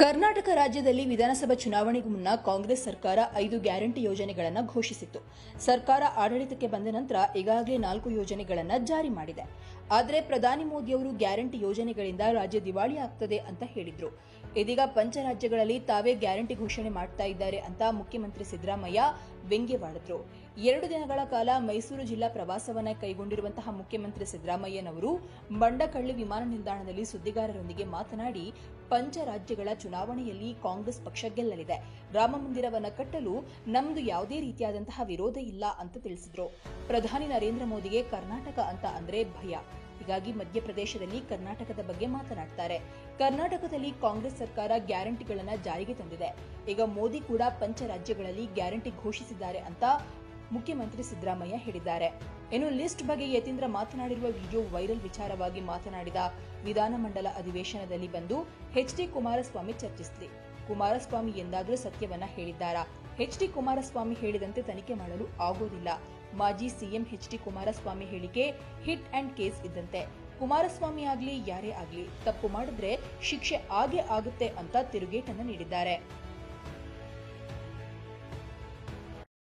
ಕರ್ನಾಟಕ ರಾಜ್ಯದಲ್ಲಿ ವಿಧಾನಸಭಾ ಚುನಾವಣೆಗೂ ಮುನ್ನ ಕಾಂಗ್ರೆಸ್ ಸರ್ಕಾರ ಐದು ಗ್ಯಾರಂಟಿ ಯೋಜನೆಗಳನ್ನು ಘೋಷಿಸಿತ್ತು ಸರ್ಕಾರ ಆಡಳಿತಕ್ಕೆ ಬಂದ ನಂತರ ಈಗಾಗಲೇ ನಾಲ್ಕು ಯೋಜನೆಗಳನ್ನು ಜಾರಿ ಮಾಡಿದೆ ಆದರೆ ಪ್ರಧಾನಿ ಮೋದಿಯವರು ಗ್ಯಾರಂಟಿ ಯೋಜನೆಗಳಿಂದ ರಾಜ್ಯ ದಿವಾಳಿ ಆಗ್ತದೆ ಅಂತ ಹೇಳಿದ್ರು ಇದೀಗ ಪಂಚರಾಜ್ಯಗಳಲ್ಲಿ ತಾವೇ ಗ್ಯಾರಂಟಿ ಘೋಷಣೆ ಮಾಡ್ತಾ ಇದ್ದಾರೆ ಅಂತ ಮುಖ್ಯಮಂತ್ರಿ ಸಿದ್ದರಾಮಯ್ಯ ವ್ಯಂಗ್ಯವಾಡಿದ್ರು ಎರಡು ದಿನಗಳ ಕಾಲ ಮೈಸೂರು ಜಿಲ್ಲಾ ಪ್ರವಾಸವನ್ನ ಕೈಗೊಂಡಿರುವಂತಹ ಮುಖ್ಯಮಂತ್ರಿ ಸಿದ್ದರಾಮಯ್ಯನವರು ಬಂಡಕಳ್ಳಿ ವಿಮಾನ ನಿಲ್ದಾಣದಲ್ಲಿ ಸುದ್ದಿಗಾರರೊಂದಿಗೆ ಮಾತನಾಡಿ ಪಂಚರಾಜ್ಯಗಳ ಚುನಾವಣೆಯಲ್ಲಿ ಕಾಂಗ್ರೆಸ್ ಪಕ್ಷ ಗೆಲ್ಲಲಿದೆ ರಾಮ ಮಂದಿರವನ್ನ ಕಟ್ಟಲು ನಮ್ದು ಯಾವುದೇ ರೀತಿಯಾದಂತಹ ವಿರೋಧ ಇಲ್ಲ ಅಂತ ತಿಳಿಸಿದ್ರು ಪ್ರಧಾನಿ ನರೇಂದ್ರ ಮೋದಿಗೆ ಕರ್ನಾಟಕ ಅಂತ ಅಂದ್ರೆ ಭಯ ಹೀಗಾಗಿ ಮಧ್ಯಪ್ರದೇಶದಲ್ಲಿ ಕರ್ನಾಟಕದ ಬಗ್ಗೆ ಮಾತನಾಡ್ತಾರೆ ಕರ್ನಾಟಕದಲ್ಲಿ ಕಾಂಗ್ರೆಸ್ ಸರ್ಕಾರ ಗ್ಯಾರಂಟಿಗಳನ್ನ ಜಾರಿಗೆ ತಂದಿದೆ ಈಗ ಮೋದಿ ಕೂಡ ಪಂಚ ರಾಜ್ಯಗಳಲ್ಲಿ ಗ್ಯಾರಂಟಿ ಘೋಷಿಸಿದ್ದಾರೆ ಅಂತ ಮುಖ್ಯಮಂತ್ರಿ ಸಿದ್ದರಾಮಯ್ಯ ಹೇಳಿದ್ದಾರೆ ಇನ್ನು ಲಿಸ್ಟ್ ಬಗ್ಗೆ ಯತೀಂದ್ರ ಮಾತನಾಡಿರುವ ವಿಡಿಯೋ ವೈರಲ್ ವಿಚಾರವಾಗಿ ಮಾತನಾಡಿದ ವಿಧಾನಮಂಡಲ ಅಧಿವೇಶನದಲ್ಲಿ ಬಂದು ಎಚ್ ಡಿ ಕುಮಾರಸ್ವಾಮಿ ಚರ್ಚಿಸಿದೆ ಕುಮಾರಸ್ವಾಮಿ ಎಂದಾದರೂ ಸತ್ಯವನ್ನ ಹೇಳಿದ್ದಾರಾ ಎಚ್ ಡಿ ಕುಮಾರಸ್ವಾಮಿ ಹೇಳಿದಂತೆ ತನಿಖೆ ಮಾಡಲು ಆಗೋದಿಲ್ಲ ಮಾಜಿ ಸಿಎಂ ಎಚ್ ಡಿ ಕುಮಾರಸ್ವಾಮಿ ಹೇಳಿಕೆ ಹಿಟ್ ಅಂಡ್ ಕೇಸ್ ಇದ್ದಂತೆ ಕುಮಾರಸ್ವಾಮಿ ಆಗ್ಲಿ ಯಾರೇ ಆಗ್ಲಿ ತಪ್ಪು ಮಾಡಿದ್ರೆ ಶಿಕ್ಷೆ ಆಗೇ ಆಗುತ್ತೆ ಅಂತ ತಿರುಗೇಟನ್ನು ನೀಡಿದ್ದಾರೆ